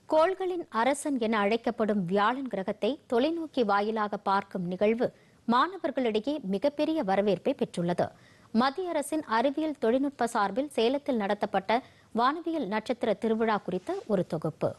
கோள்களின் அரசன் என அழைக்கப்படும் வியாழன் கிரகத்தை தொலைநோக்கி வாயிலாக பார்க்கும் நிகழ்வு மாணவர்களிடையே மிகப்பெரிய வரவேற்பை பெற்றுள்ளது மத்திய அரசின் அறிவியல் தொழில்நுட்ப சார்பில் சேலத்தில் நடத்தப்பட்ட வானவியல் நட்சத்திர திருவிழா குறித்த ஒரு தொகுப்பு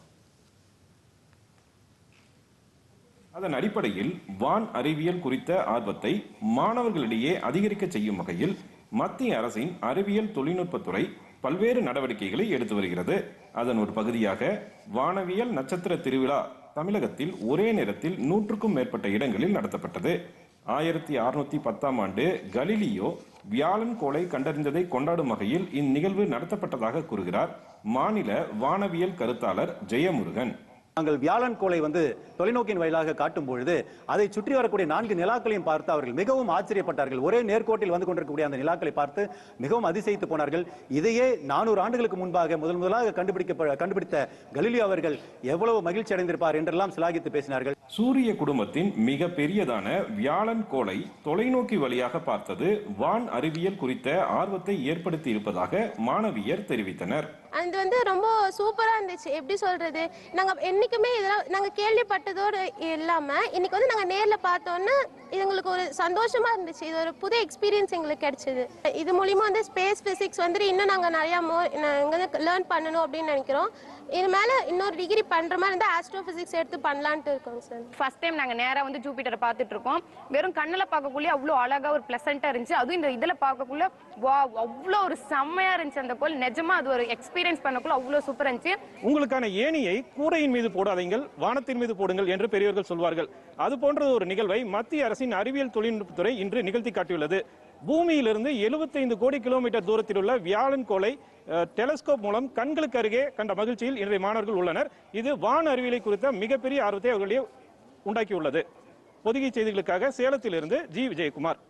அதன் அடிப்படையில் வான் அறிவியல் குறித்த ஆர்வத்தை மாணவர்களிடையே அதிகரிக்க செய்யும் வகையில் மத்திய அரசின் அறிவியல் தொழில்நுட்பத்துறை பல்வேறு நடவடிக்கைகளை எடுத்து வருகிறது அதன் ஒரு பகுதியாக வானவியல் நட்சத்திர திருவிழா தமிழகத்தில் ஒரே நேரத்தில் நூற்றுக்கும் மேற்பட்ட இடங்களில் நடத்தப்பட்டது ஆயிரத்தி அறுநூத்தி பத்தாம் ஆண்டு கலிலியோ வியாழன் கோளை கண்டறிந்ததை கொண்டாடும் வகையில் இந்நிகழ்வு நடத்தப்பட்டதாக கூறுகிறார் மாநில வானவியல் கருத்தாளர் ஜெயமுருகன் நாங்கள் வியாழன் கோளை வந்து தொலைநோக்கின் வாயிலாக காட்டும் பொழுது அதை சுற்றி வரக்கூடிய நான்கு நிலாக்களையும் பார்த்து அவர்கள் மிகவும் ஆச்சரியப்பட்டார்கள் ஒரே நேர்கோட்டில் வந்து கொண்டிருக்கக்கூடிய அந்த நிலாக்களை பார்த்து மிகவும் அதிசயித்து போனார்கள் இதையே நானூறு ஆண்டுகளுக்கு முன்பாக முதல் முதலாக கண்டுபிடிக்க கண்டுபிடித்த கலிலியோ அவர்கள் எவ்வளவு மகிழ்ச்சி அடைந்திருப்பார் என்றெல்லாம் சிலாகித்து பேசினார்கள் சூரிய குடும்பத்தின் மிக பெரியதான வியாழன் கோளை தொலைநோக்கி வழியாக பார்த்தது வான் அறிவியல் குறித்த ஆர்வத்தை ஏற்படுத்தி இருப்பதாக மாணவியர் தெரிவித்தனர் அது வந்து ரொம்ப சூப்பரா இருந்துச்சு எப்படி சொல்றது நாங்க என்னைக்குமே இதெல்லாம் நாங்க கேள்விப்பட்டதோடு இல்லாம இன்னைக்கு வந்து நாங்க நேர்ல பார்த்தோன்னா இது எங்களுக்கு ஒரு சந்தோஷமா இருந்துச்சு இது ஒரு புது எக்ஸ்பீரியன்ஸ் எங்களுக்கு கிடைச்சது இது மூலியமா வந்து ஸ்பேஸ் பிசிக்ஸ் வந்து இன்னும் நாங்க நிறைய மோர் லேர்ன் பண்ணணும் அப்படின்னு நினைக்கிறோம் இது மேல இன்னொரு டிகிரி பண்ற மாதிரி இருந்தா ஆஸ்ட்ரோ பிசிக்ஸ் எடுத்து பண்ணலான்ட்டு இருக்கோம் சார் ஃபர்ஸ்ட் டைம் நாங்க நேரா வந்து ஜூபிட்டரை பார்த்துட்டு இருக்கோம் வெறும் கண்ணுல பார்க்கக்குள்ளே அவ்வளோ அழகா ஒரு பிளசண்டா இருந்துச்சு அதுவும் இந்த இதுல பார்க்கக்குள்ள வா அவ்வளோ ஒரு செம்மையா இருந்துச்சு அந்த கோல் நிஜமா அது ஒரு எக்ஸ்பீரியன்ஸ் பண்ணக்குள்ள அவ்வளோ சூப்பரா இருந்துச்சு உங்களுக்கான ஏணியை கூரையின் மீது போடாதீங்கள் வானத்தின் மீது போடுங்கள் என்று பெரியவர்கள் சொல்வார்கள் அது போன்ற ஒரு நிகழ்வை மத்திய அரசின் அறிவியல் தொழில்நுட்பத்துறை இன்று நிகழ்த்தி காட்டியுள்ளது பூமியிலிருந்து 75 கோடி கிலோமீட்டர் தூரத்தில் உள்ள வியாழன் கோளை அஹ், டெலஸ்கோப் மூலம் கண்களுக்கு அருகே கண்ட மகிழ்ச்சியில் இன்றைய மாணவர்கள் உள்ளனர் இது வான் அறிவியலை குறித்த மிகப்பெரிய ஆர்வத்தை அவர்களிடையே உண்டாக்கியுள்ளது பொதிகை செய்திகளுக்காக சேலத்திலிருந்து ஜி விஜயகுமார்